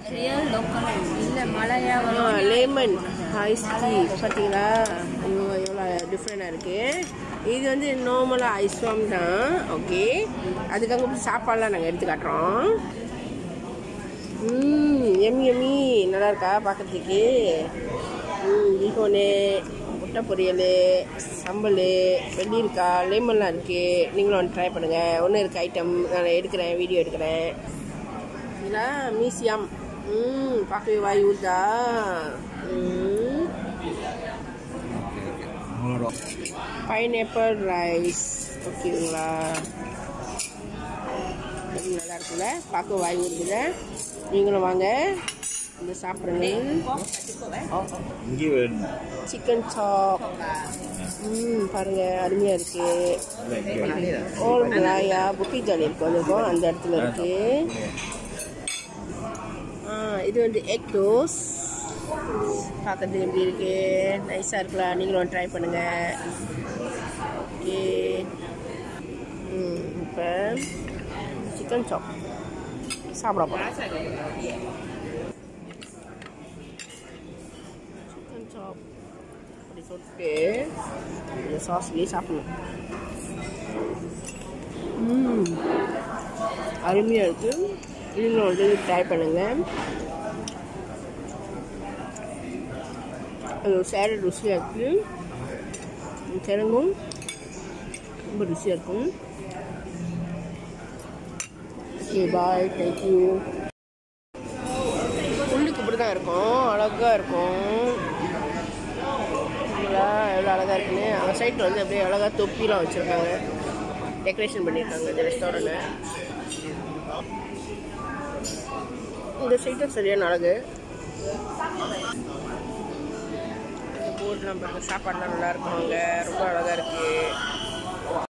real local இல்லை மலையா வரும் லெமன் ஐஸ் டீ பார்த்தீங்களா ஐயோ எவ்வளோ டிஃப்ரெண்டாக இருக்குது இது வந்து நார்மலாக ஐஸ் ஃபார்ம் தான் ஓகே அதுக்கு அங்கே போய் சாப்பாடுலாம் நாங்கள் எடுத்து காட்டுறோம் ம் எம்மி எம்மி நல்லா இருக்கா பார்க்கறதுக்கு ம் பீகோனு முட்டை பொரியல் சம்பல் வெள்ளரிக்காய் லெமன்லாம் இருக்குது நீங்களும் ஒன்று ட்ரை பண்ணுங்கள் ஒன்று இருக்குது ஐட்டம் நான் எடுக்கிறேன் வீடியோ எடுக்கிறேன் இல்லை மியூசியம் ம் பார்க்கவே வாய் ஊதா ம் பைனாப்பிள் ரைஸ் ஓகேங்களா இது நல்லா இருக்குல்ல பார்க்க வாய் ஊறுதுல நீங்களும் வாங்க இந்த சாப்பிடுங்க இங்கே வேணும் சிக்கன் சாப் ம் பாருங்க அருமையாக இருக்கு ஓல் மலாயா புக்கி ஜாலி இருக்கு வந்திருக்கோம் அந்த இடத்துல இருக்கு ஆ இது வந்து எக் டோஸ் பார்க்கறதுக்கு எப்படி இருக்கு நைஸாக இருக்கலாம் நீங்களும் ட்ரை பண்ணுங்க ஓகே ம் இப்போ சிக்கன் சாப் சாப்பிட போகிறேன் சிக்கன் சாப் அப்படி சொல்லிட்டு இந்த சாஸ்லேயே சாப்பிடணும் ம் அருமையாக இருக்குது நீங்களும் வந்து ட்ரை பண்ணுங்கள் அது ஒரு சேர ருசியாக இருக்குது கிழங்கும் ரொம்ப ருசியாக இருக்கும் ஓகே பாய் தேங்க்யூ உள்ளுக்கு இப்படி தான் இருக்கும் அழகாக இருக்கும் பார்த்தீங்களா எவ்வளோ அழகாக இருக்குன்னு அந்த சைட்டில் வந்து அப்படியே அழகாக தொப்பிலாம் வச்சுருக்காங்க டெக்கரேஷன் பண்ணியிருக்காங்க இந்த ரெஸ்டாரண்ட்டை இந்த சைட்டும் சரியான அழகு போர்ட்லாம் பாருங்க சாப்பாடுலாம் நல்லா இருக்கும் அங்கே